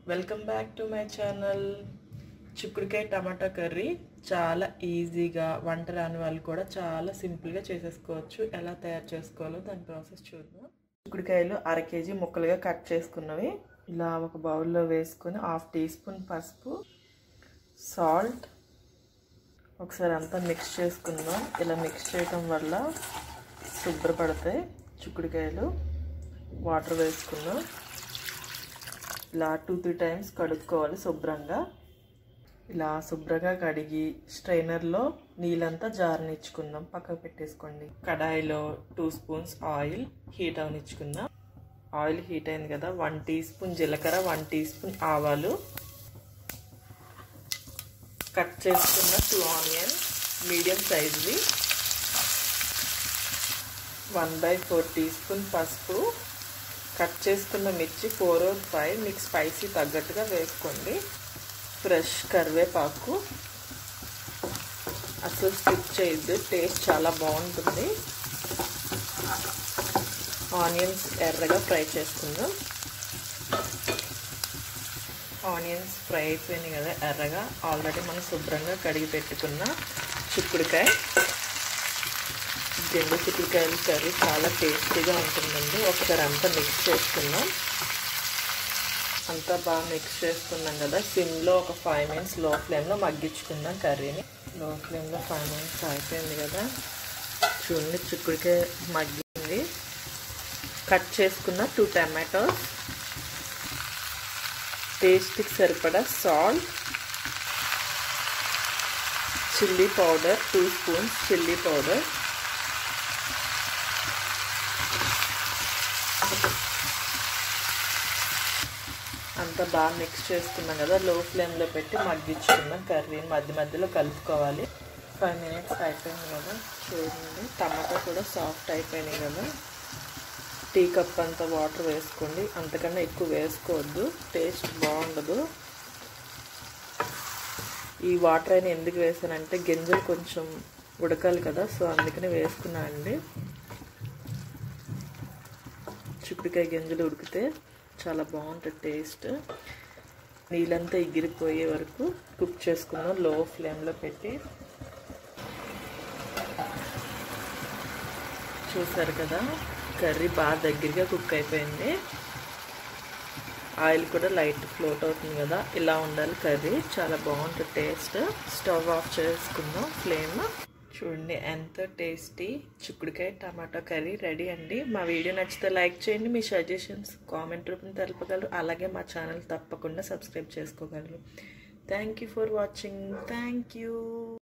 welcome back to my channel చిక్కుడుకాయ tomato curry చాలా ఈజీగా వంట రాని వాళ్ళు కూడా చాలా సింపుల్గా చేసేసుకోవచ్చు ఎలా తయారు చేసుకోవాలో దాని ప్రాసెస్ చూద్దాం చిక్కుడుకాయలు అర కేజీ ముక్కలుగా కట్ చేసుకున్నవి ఇలా ఒక బౌల్లో వేసుకొని హాఫ్ టీ స్పూన్ పసుపు సాల్ట్ ఒకసారి అంతా మిక్స్ చేసుకుందాం ఇలా మిక్స్ చేయటం వల్ల శుభ్రపడతాయి చిక్కుడుకాయలు వాటర్ వేసుకుందాం ఇలా టూ త్రీ టైమ్స్ కడుక్కోవాలి శుభ్రంగా ఇలా శుభ్రంగా కడిగి స్ట్రైనర్లో నీళ్ళంతా జారనిచ్చుకుందాం పక్కకు పెట్టేసుకోండి కడాయిలో టూ స్పూన్స్ ఆయిల్ హీట్ అవనిచ్చుకుందాం ఆయిల్ హీట్ అయింది కదా వన్ టీ స్పూన్ జీలకర్ర వన్ టీ స్పూన్ ఆవాలు కట్ చేసుకున్న టూ ఆనియన్ మీడియం సైజ్వి one by four teaspoon పసుపు కట్ చేసుకున్న మిర్చి ఫోర్ ఆర్ ఫైవ్ మీకు స్పైసీ తగ్గట్టుగా వేసుకోండి ఫ్రెష్ కరివేపాకు అసలు స్కిప్ చేయొద్దు టేస్ట్ చాలా బాగుంటుంది ఆనియన్స్ ఎర్రగా ఫ్రై చేసుకుందాం ఆనియన్స్ ఫ్రై అయిపోయినాయి కదా ఎర్రగా ఆల్రెడీ మనం శుభ్రంగా కడిగి పెట్టుకున్న చిక్కుడుకాయ జెండు చిక్కుడుకాయల కర్రీ చాలా టేస్టీగా ఉంటుందండి ఒకసారి అంతా మిక్స్ చేసుకుందాం అంతా బాగా మిక్స్ చేసుకున్నాం కదా సిమ్లో ఒక ఫైవ్ మినిట్స్ లో ఫ్లేమ్లో మగ్గించుకుందాం కర్రీని లో ఫ్లేమ్లో ఫైవ్ మినిట్స్ అయిపోయింది కదా చూడండి చిక్కుడుకాయ మగ్గింది కట్ చేసుకున్న టూ టమాటోస్ టేస్ట్కి సరిపడా salt chilli powder two spoons chilli powder అంతా బాగా మిక్స్ చేసుకున్నాం కదా లో ఫ్లేమ్లో పెట్టి మగ్గించుకున్నాం కర్రీని మధ్య మధ్యలో కలుపుకోవాలి ఫైవ్ మినిట్స్ అయిపోయింది కదా చూడండి టమాటా కూడా సాఫ్ట్ అయిపోయినాయి కదా టీ కప్ అంత వాటర్ వేసుకోండి అంతకన్నా ఎక్కువ వేసుకోవద్దు టేస్ట్ బాగుండదు ఈ వాటర్ అయినా ఎందుకు వేసానంటే గింజలు కొంచెం ఉడకాలి కదా సో అందుకని వేసుకున్నా అండి చిక్కుడుకాయ గింజలు ఉడికితే చాలా బాగుంటుంది టేస్ట్ నీళ్ళంతా ఎగిరిపోయే వరకు కుక్ చేసుకున్నాం లో ఫ్లేమ్లో పెట్టి చూసారు కదా కర్రీ బాగా దగ్గరగా కుక్ అయిపోయింది ఆయిల్ కూడా లైట్ ఫ్లోట్ అవుతుంది కదా ఇలా ఉండాలి కర్రీ చాలా బాగుంటుంది టేస్ట్ స్టవ్ ఆఫ్ చేసుకుందాం ఫ్లేమ్ చూడండి ఎంతో టేస్టీ చిక్కుడుకాయ టమాటా కర్రీ రెడీ అండి మా వీడియో నచ్చితే లైక్ చేయండి మీ సజెషన్స్ కామెంట్ రూపంలో తెలపగలరు అలాగే మా ఛానల్ తప్పకుండా సబ్స్క్రైబ్ చేసుకోగలరు thank you for watching thank you